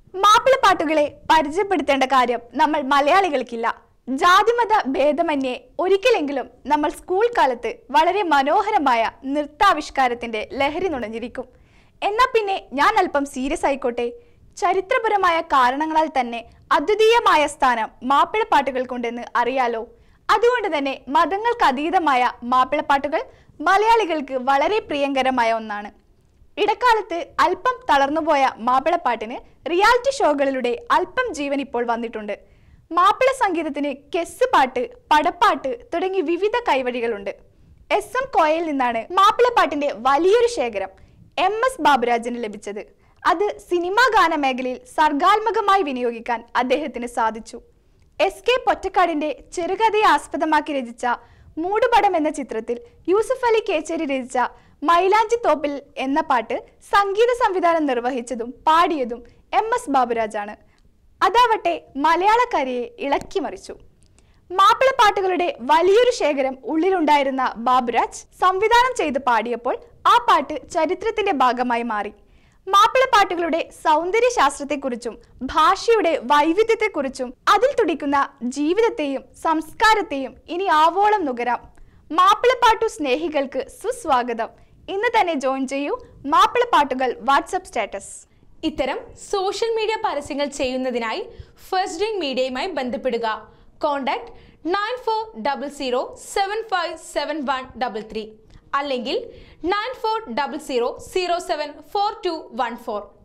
മാപ്പിളപ്പാട്ടുകളെ പരിചയപ്പെടുത്തേണ്ട കാര്യം നമ്മൾ മലയാളികൾക്കില്ല ജാതിമത ഭേദമന്യേ ഒരിക്കലെങ്കിലും നമ്മൾ സ്കൂൾ കാലത്ത് വളരെ മനോഹരമായ നൃത്താവിഷ്കാരത്തിന്റെ ലഹരി നുണഞ്ഞിരിക്കും എന്നാ പിന്നെ ഞാൻ അല്പം സീരിയസ് ആയിക്കോട്ടെ ചരിത്രപരമായ കാരണങ്ങളാൽ തന്നെ അദ്വിതീയമായ സ്ഥാനം മാപ്പിളപ്പാട്ടുകൾക്കുണ്ടെന്ന് അറിയാലോ അതുകൊണ്ട് തന്നെ മതങ്ങൾക്ക് അതീതമായ മാപ്പിളപ്പാട്ടുകൾ മലയാളികൾക്ക് വളരെ പ്രിയങ്കരമായ ഒന്നാണ് ഇടക്കാലത്ത് അല്പം തളർന്നുപോയ മാപ്പിളപ്പാട്ടിന് റിയാലിറ്റി ഷോകളിലൂടെ അല്പം ജീവൻ ഇപ്പോൾ വന്നിട്ടുണ്ട് മാപ്പിള സംഗീതത്തിന് കെസ് പാട്ട് പടപ്പാട്ട് തുടങ്ങി വിവിധ കൈവഴികളുണ്ട് എസ് എം കോയയിൽ നിന്നാണ് മാപ്പിളപ്പാട്ടിന്റെ വലിയൊരു ശേഖരം എം എസ് ബാബുരാജിന് ലഭിച്ചത് അത് സിനിമാ ഗാന മേഖലയിൽ സർഗാത്മകമായി വിനിയോഗിക്കാൻ അദ്ദേഹത്തിന് സാധിച്ചു എസ് കെ പൊറ്റക്കാടിന്റെ ചെറുകഥയെ ആസ്പദമാക്കി രചിച്ച മൂടുപടം എന്ന ചിത്രത്തിൽ യൂസഫ് അലി കേച്ചേരി രചിച്ച മൈലാഞ്ചി തോപ്പിൽ എന്ന പാട്ട് സംഗീത സംവിധാനം നിർവഹിച്ചതും പാടിയതും എം എസ് ബാബുരാജാണ് അതാവട്ടെ മലയാളക്കരയെ ഇളക്കിമറിച്ചു മാപ്പിളപ്പാട്ടുകളുടെ വലിയൊരു ശേഖരം ഉള്ളിലുണ്ടായിരുന്ന ബാബുരാജ് സംവിധാനം ചെയ്ത് പാടിയപ്പോൾ ആ പാട്ട് ചരിത്രത്തിന്റെ ഭാഗമായി മാറി മാപ്പിളപ്പാട്ടുകളുടെ സൗന്ദര്യശാസ്ത്രത്തെക്കുറിച്ചും ഭാഷയുടെ വൈവിധ്യത്തെക്കുറിച്ചും അതിൽ തുടിക്കുന്ന ജീവിതത്തെയും സംസ്കാരത്തെയും ഇനി ആവോളം നുകരാം മാപ്പിളപ്പാട്ടു സ്നേഹികൾക്ക് സുസ്വാഗതം ഇന്ന് തന്നെ ജോയിൻ ചെയ്യൂ മാപ്പിളപ്പാട്ടുകൾ വാട്സപ്പ് സ്റ്റാറ്റസ് ഇത്തരം സോഷ്യൽ മീഡിയ പരസ്യങ്ങൾ ചെയ്യുന്നതിനായി ഫസ്റ്റ് ഡ്രിങ്ക് മീഡിയയുമായി ബന്ധപ്പെടുക contact nine four double zero seven five seven one double three അല്ലെങ്കിൽ nine four double zero zero seven four two one four